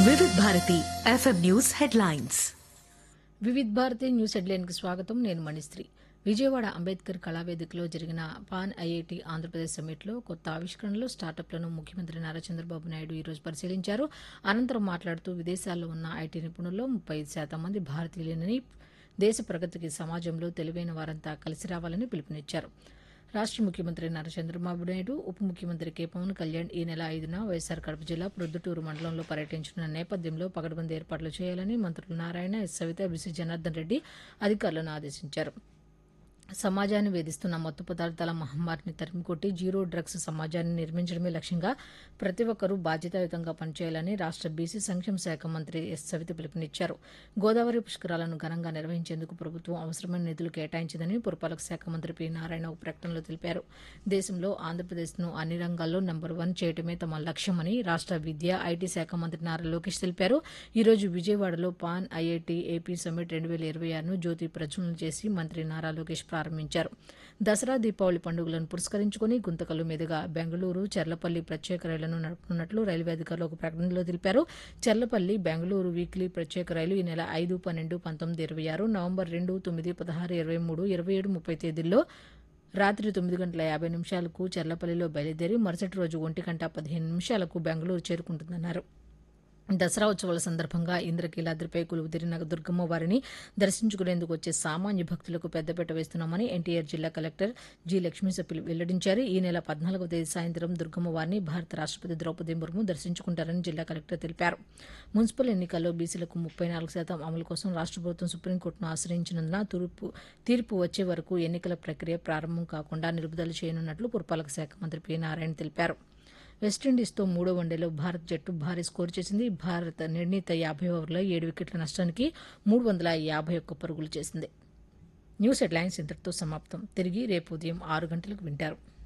వివిధ Bharati FM news headlines Vividh Bharati news హెడ్లైన్కి స్వాగతం నేను మణిశ్రీ విజయవాడ అంబేద్కర్ కళావేదికలో జరిగిన పాన్ ఐఐటి ఆంధ్రప్రదేశ్ సమ్మిట్లో కొత్త ఆవిష్కరణలు స్టార్టప్లను ముఖ్యమంత్రి నారా చంద్రబాబు నాయుడు ఈరోజు పరిశీలించారు అనంతరం మాట్లాడుతూ విదేశాల్లో ఉన్న ఐటీ నిపుణుల్లో ముప్పై ఐదు శాతం మంది భారతీయులేనని దేశ ప్రగతికి సమాజంలో తెలివైన వారంతా కలిసి రావాలని పిలుపునిచ్చారు రాష్ట్ర ముఖ్యమంత్రి నారా చంద్రబాబు నాయుడు ఉప ముఖ్యమంత్రి కె పవన్ కళ్యాణ్ ఈ నెల ఐదున వైఎస్సార్ కడప జిల్లా ప్రొద్దుటూరు మండలంలో పర్యటించిన నేపథ్యంలో పగడబంది ఏర్పాట్లు చేయాలని మంత్రులు నారాయణ ఎస్ సవిత బిసి జనార్దన్ రెడ్డి అధికారులను ఆదేశించారు సమాజాన్ని వేధిస్తున్న మత్తు పదార్థాల మహమ్మారిని తరిమికొట్టి జీరో డ్రగ్స్ సమాజాన్ని నిర్మించడమే లక్ష్యంగా ప్రతి ఒక్కరూ బాధ్యతాయుతంగా పనిచేయాలని రాష్ట్ర బీసీ సంక్షేమ శాఖ మంత్రి ఎస్ సవిత పిలుపునిచ్చారు గోదావరి పుష్కరాలను ఘనంగా నిర్వహించేందుకు ప్రభుత్వం అవసరమైన నిధులు కేటాయించిందని పురపాలక శాఖ మంత్రి పి నారాయణ ఒక ప్రకటనలో తెలిపారు దేశంలో ఆంధ్రప్రదేశ్ను అన్ని రంగాల్లో నెంబర్ వన్ చేయడమే తమ లక్ష్యమని రాష్ట్ర విద్య ఐటీ శాఖ మంత్రి నారా లోకేష్ తెలిపారు ఈ రోజు విజయవాడలో పాన్ ఐఐటి ఏపీ సమ్మిట్ రెండు వేల ఇరవై ఆరును జ్యోతి ప్రజ్వలన చేసి మంత్రి నారా లోకేష్ ప్రారంభించారు దసరా దీపావళి పండుగలను పురస్కరించుకుని గుంతకల్లు మీదుగా బెంగళూరు చెర్లపల్లి ప్రత్యేక రైళ్లను నడుపుతున్నట్లు రైల్వే అధికారులు ఒక ప్రకటనలో తెలిపారు చెర్లపల్లి బెంగళూరు వీక్లీ ప్రత్యేక రైలు ఈ నెల ఐదు పన్నెండు పంతొమ్మిది ఇరవై ఆరు నవంబర్ రెండు తొమ్మిది పదహారు ఇరవై మూడు ఇరవై ఏడు ముప్పై తేదీల్లో రాత్రి తొమ్మిది గంటల యాభై నిమిషాలకు చెర్లపల్లిలో బయలుదేరి మరుసటి రోజు ఒంటి గంట పదిహేను నిమిషాలకు బెంగళూరు చేరుకుంటుందన్నారు దసరా ఉత్సవాల సందర్భంగా ఇంద్రకీలాద్రిపై కొలువుదీరిన దుర్గమ్మ వారిని దర్శించుకునేందుకు వచ్చే సామాన్య భక్తులకు పెద్దపీట వేస్తున్నామని ఎన్టీఆర్ జిల్లా కలెక్టర్ జి లక్ష్మీ సభ్యులు వెల్లడించారు ఈ నెల పద్నాలుగవ తేదీ సాయంత్రం దుర్గమ్మ వారిని భారత రాష్ట్రపతి ద్రౌపది ముర్ము దర్శించుకుంటారని జిల్లా కలెక్టర్ తెలిపారు మున్సిపల్ ఎన్నికల్లో బీసీలకు ముప్పై నాలుగు శాతం అమలు కోసం రాష్ట్ర ప్రభుత్వం సుప్రీంకోర్టును ఆశ్రయించినందున తూర్పు తీర్పు వచ్చే వరకు ఎన్నికల ప్రక్రియ ప్రారంభం కాకుండా నిలుపుదల చేయనున్నట్లు పురపాలక శాఖ మంత్రి పి నారాయణ తెలిపారు వెస్టిండీస్తో మూడో వన్డేలో భారత్ జట్టు భారీ స్కోరు చేసింది భారత్ నిర్ణీత యాభై ఓవర్లో ఏడు వికెట్ల నష్టానికి మూడు వందల యాభై ఒక్క పరుగులు చేసింది న్యూస్ హెడ్లైన్స్ ఇంతటితో సమాప్తం తిరిగి రేపు ఉదయం ఆరు గంటలకు వింటారు